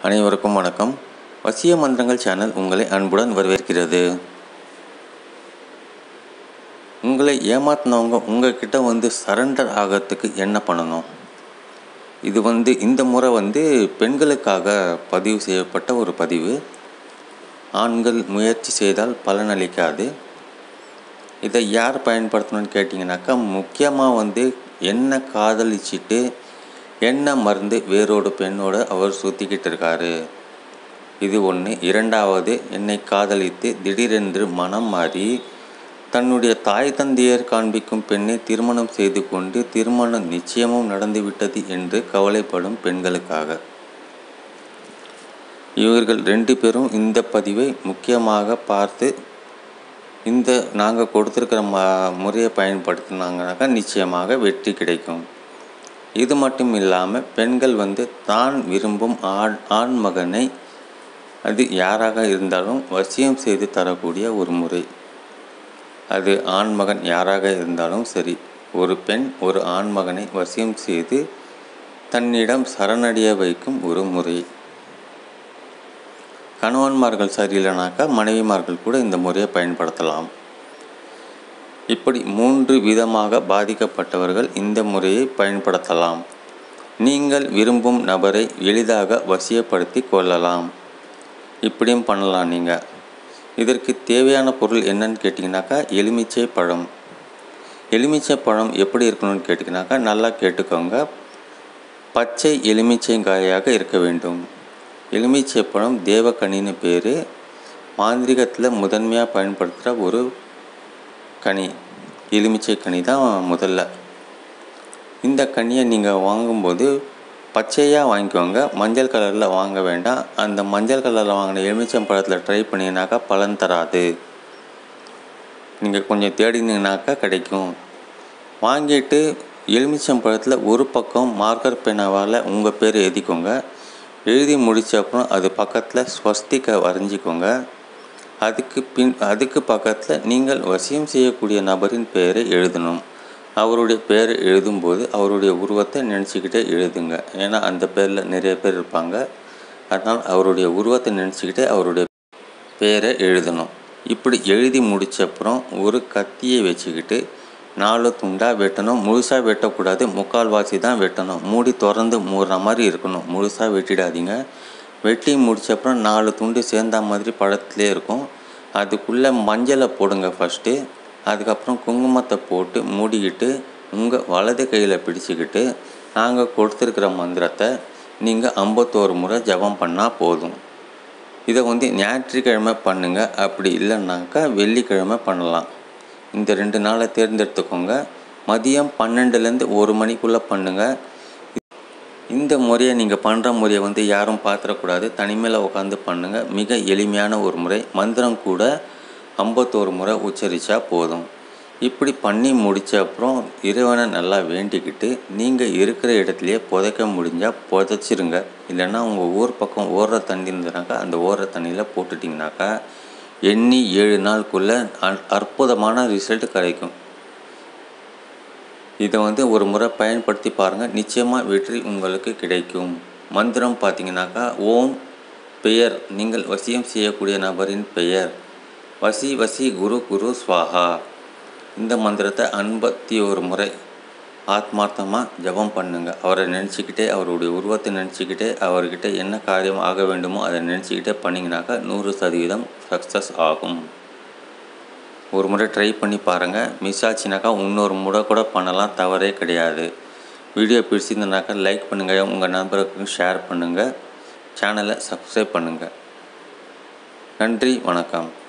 அனைவருக்கும் வணக்கம் வசிய மந்திரங்கள் சேனல் உங்களை அன்புடன் வரவேற்கிறது உங்களை ஏமாத்தினவங்க உங்ககிட்ட வந்து சரண்டர் ஆகிறதுக்கு என்ன பண்ணணும் இது வந்து இந்த முறை வந்து பெண்களுக்காக பதிவு செய்யப்பட்ட ஒரு பதிவு ஆண்கள் முயற்சி செய்தால் பலனளிக்காது இதை யார் பயன்படுத்தணும்னு கேட்டிங்கனாக்கா முக்கியமாக வந்து என்ன காதலிச்சிட்டு என்ன மருந்து வேறோட பெண்ணோட அவர் சுற்றிக்கிட்டு இருக்காரு இது ஒன்று இரண்டாவது என்னை காதலித்து திடீரென்று மனம் மாறி தன்னுடைய தாய் தந்தையர் காண்பிக்கும் பெண்ணை திருமணம் செய்து கொண்டு திருமணம் நிச்சயமும் நடந்துவிட்டது என்று கவலைப்படும் பெண்களுக்காக இவர்கள் ரெண்டு பேரும் இந்த பதிவை முக்கியமாக பார்த்து இந்த நாங்கள் கொடுத்துருக்கிற ம முறையை பயன்படுத்தினாங்கனாக்கா நிச்சயமாக வெற்றி கிடைக்கும் இது மட்டும் இல்லாமல் பெண்கள் வந்து தான் விரும்பும் ஆண் ஆண் மகனை அது யாராக இருந்தாலும் வசியம் செய்து தரக்கூடிய ஒரு முறை அது ஆண் மகன் யாராக இருந்தாலும் சரி ஒரு பெண் ஒரு ஆண் மகனை வசியம் செய்து தன்னிடம் சரணடைய வைக்கும் ஒரு முறை கணவன்மார்கள் சரியில்லைனாக்கா மனைவிமார்கள் கூட இந்த முறையை பயன்படுத்தலாம் இப்படி மூன்று விதமாக பாதிக்கப்பட்டவர்கள் இந்த முறையை பயன்படுத்தலாம் நீங்கள் விரும்பும் நபரை எளிதாக வசியப்படுத்தி கொள்ளலாம் இப்படியும் பண்ணலாம் நீங்கள் இதற்கு தேவையான பொருள் என்னன்னு கேட்டிங்கனாக்கா எலுமிச்சை பழம் எலுமிச்சை பழம் எப்படி இருக்கணும்னு கேட்டிங்கனாக்கா நல்லா கேட்டுக்கோங்க பச்சை எலுமிச்சைங்காயாக இருக்க வேண்டும் எலுமிச்சை பழம் தேவக்கனின்னு பேர் மாந்திரிகத்தில் முதன்மையாக பயன்படுத்துகிற ஒரு கனி எலுமிச்சை கனி தான் முதல்ல இந்த கனியை நீங்கள் வாங்கும்போது பச்சையாக வாங்கிக்கோங்க மஞ்சள் கலரில் வாங்க வேண்டாம் அந்த மஞ்சள் கலரில் வாங்கின எலுமிச்சம் பழத்தில் ட்ரை பண்ணிங்கனாக்கா பலன் தராது நீங்கள் கொஞ்சம் தேடினீங்கனாக்கா கிடைக்கும் வாங்கிட்டு எலுமிச்சம் பழத்தில் ஒரு பக்கம் மார்க்கர் பேனாவால் உங்கள் பேர் எழுதிக்கோங்க எழுதி முடித்த அப்புறம் அது பக்கத்தில் ஸ்வஸ்திக்கை வரைஞ்சிக்கோங்க அதுக்கு பின் அதுக்கு பக்கத்தில் நீங்கள் வசியம் செய்யக்கூடிய நபரின் பெயரை எழுதணும் அவருடைய பெயரை எழுதும்போது அவருடைய உருவத்தை நினச்சிக்கிட்டே எழுதுங்க ஏன்னா அந்த பேரில் நிறைய பேர் இருப்பாங்க அதனால் அவருடைய உருவத்தை நினச்சிக்கிட்டே அவருடைய பெயரை எழுதணும் இப்படி எழுதி முடித்த அப்புறம் ஒரு கத்தியை வச்சுக்கிட்டு நாலு துண்டாக வெட்டணும் முழுசாக வெட்டக்கூடாது முக்கால்வாசி தான் வெட்டணும் மூடி திறந்து மூடுற மாதிரி இருக்கணும் முழுசாக வெட்டிடாதீங்க வெட்டி முடிச்ச அப்புறம் நாலு துண்டு சேர்ந்த மாதிரி பழத்துலேயே இருக்கும் அதுக்குள்ளே மஞ்சளை போடுங்க ஃபஸ்ட்டு அதுக்கப்புறம் குங்குமத்தை போட்டு மூடிக்கிட்டு உங்கள் வலது கையில் பிடிச்சிக்கிட்டு நாங்கள் கொடுத்துருக்கிற மந்திரத்தை நீங்கள் ஐம்பத்தோரு முறை ஜபம் பண்ணால் போதும் இதை வந்து ஞாயிற்றுக்கிழமை பண்ணுங்கள் அப்படி இல்லைன்னாக்கா வெள்ளிக்கிழமை பண்ணலாம் இந்த ரெண்டு நாளை தேர்ந்தெடுத்துக்கோங்க மதியம் பன்னெண்டுலேருந்து ஒரு மணிக்குள்ளே பண்ணுங்கள் இந்த முறையை நீங்கள் பண்ணுற முறையை வந்து யாரும் பார்த்துடக்கூடாது தனிமையில் உட்காந்து பண்ணுங்கள் மிக எளிமையான ஒரு முறை மந்திரம் கூட ஐம்பத்தோரு முறை உச்சரித்தா போதும் இப்படி பண்ணி முடித்த அப்புறம் இறைவனை நல்லா வேண்டிக்கிட்டு நீங்கள் இருக்கிற இடத்துலையே புதைக்க முடிஞ்சால் புதைச்சிருங்க இல்லைன்னா உங்கள் ஊர் பக்கம் ஓடுற தண்ணி இருந்ததுனாக்கா அந்த ஓடுற தண்ணியில் போட்டுட்டிங்கனாக்கா எண்ணி ஏழு நாளுக்குள்ளே அற்புதமான ரிசல்ட் கிடைக்கும் இதை வந்து ஒரு முறை பயன்படுத்தி பாருங்கள் நிச்சயமாக வெற்றி உங்களுக்கு கிடைக்கும் மந்திரம் பார்த்தீங்கன்னாக்கா ஓம் பெயர் நீங்கள் வசியம் செய்யக்கூடிய நபரின் பெயர் வசி வசி குரு குரு ஸ்வாஹா இந்த மந்திரத்தை ஐம்பத்தி ஒரு முறை ஆத்மார்த்தமாக ஜபம் பண்ணுங்க அவரை நினச்சிக்கிட்டே அவருடைய உருவத்தை நினச்சிக்கிட்டே அவர்கிட்ட என்ன காரியம் ஆக வேண்டுமோ அதை நினச்சிக்கிட்டே பண்ணிங்கனாக்கா நூறு சதவீதம் சக்ஸஸ் ஆகும் ஒரு முறை ட்ரை பண்ணி பாருங்கள் மிஸ் ஆச்சுனாக்கா இன்னொரு முறை கூட பண்ணலாம் தவறே கிடையாது வீடியோ பிடிச்சிருந்தனாக்கா லைக் பண்ணுங்கள் உங்கள் நண்பருக்கு ஷேர் பண்ணுங்கள் சேனலை சப்ஸ்கிரைப் பண்ணுங்கள் நன்றி வணக்கம்